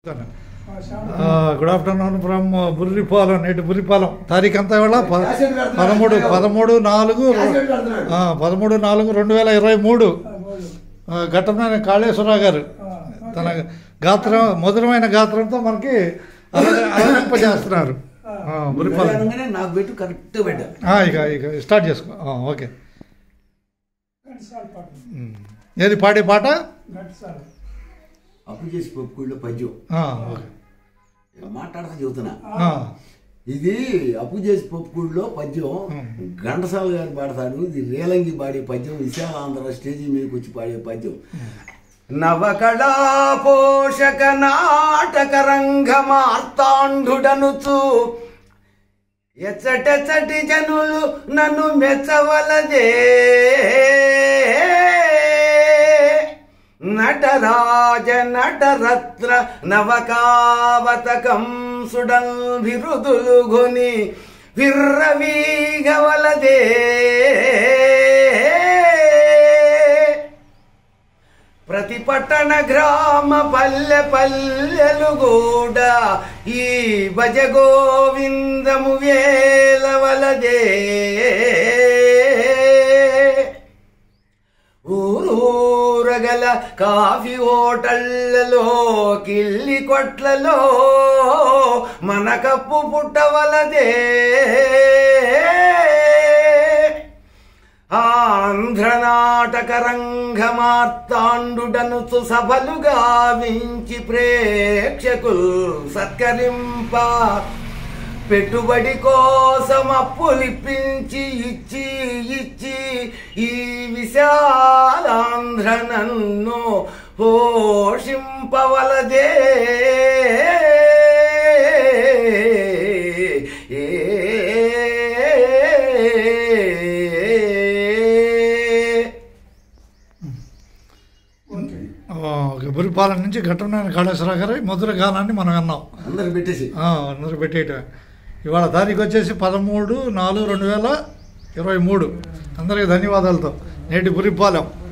Good afternoon from Burripalem నేటి బుర్రిపాలెం తారీఖు అంతా ఇవాళ ప- పదమూడు పదమూడు నాలుగు ఆ, పదమూడు నాలుగు రెండు వేల ఇరవై మూడు ఆ, ఘట్టమైన కాళేశ్వరరావు గారు తన గాత్రం మధురమైన గాత్రంతో మనకి అలగ- అలరింపజేస్తున్నారు ఆ, బుర్రిపాలెం అనగానే నాకు పెట్టు కరెక్ట్ పెట్టారు ఆ, ఇక ఇక స్టార్ట్ చేసుకో ఆ, ఓకే ఉమ్. ఏది పాడే పాట అప్పు చేసి పప్పుకుళ్ళు పద్యం ఆ, ఓకే మాట్లాడతా చెబుతున్నా ఆ, ఇది అప్పు చేసి పప్పుకుళ్ళలో పద్యం ఘంటసాల గారు పాడతాడు ఇది రేలంగి పాడే పద్యం విశాలాంధ్ర స్టేజీ మీదకి వచ్చి పాడే పద్యం నవకళా పోషక నాటక రంగ మార్తాండుడనుచు ఎచ్చటెచ్చటి జనులు నన్ను మెచ్చవలదే నటరాజ నటరత్న నవకావతకం సుడల్ విరుదులు గొని విర్రవీగవలదే ప్రతి పట్టణ గ్రామ పల్లె పల్లెలు కూడా ఈ భజ గోవిందము వేలవలదే ఊరూరగల కాఫీ హోటళ్లలో కిల్లి కొట్లలో మన కప్పు పుట్టవలదే ఆంధ్రనాటక రంగమార్తాండుడనుచు సభలు గావించి ప్రేక్షకులు సత్కరింప పెట్టుబడి కోసం అప్పులిప్పించి ఇచ్చి ఇచ్చి ఈ విశాలాంధ్ర నన్ను పోషింపవలదే ఆ, ఓకే బురిపాలెం నుంచి ఘట్టమైన కాళేశ్వరరావు గారి మధుర గానాన్ని మనం విన్నాం అందరు పెట్టేసి ఆ, అందరూ పెట్టేయటం ఇవాళ తారీఖు వచ్చేసి పదమూడు నాలుగు రెండు వేల ఇరవై మూడు అందరికీ ధన్యవాదాలతో నేటి బురిపాలెం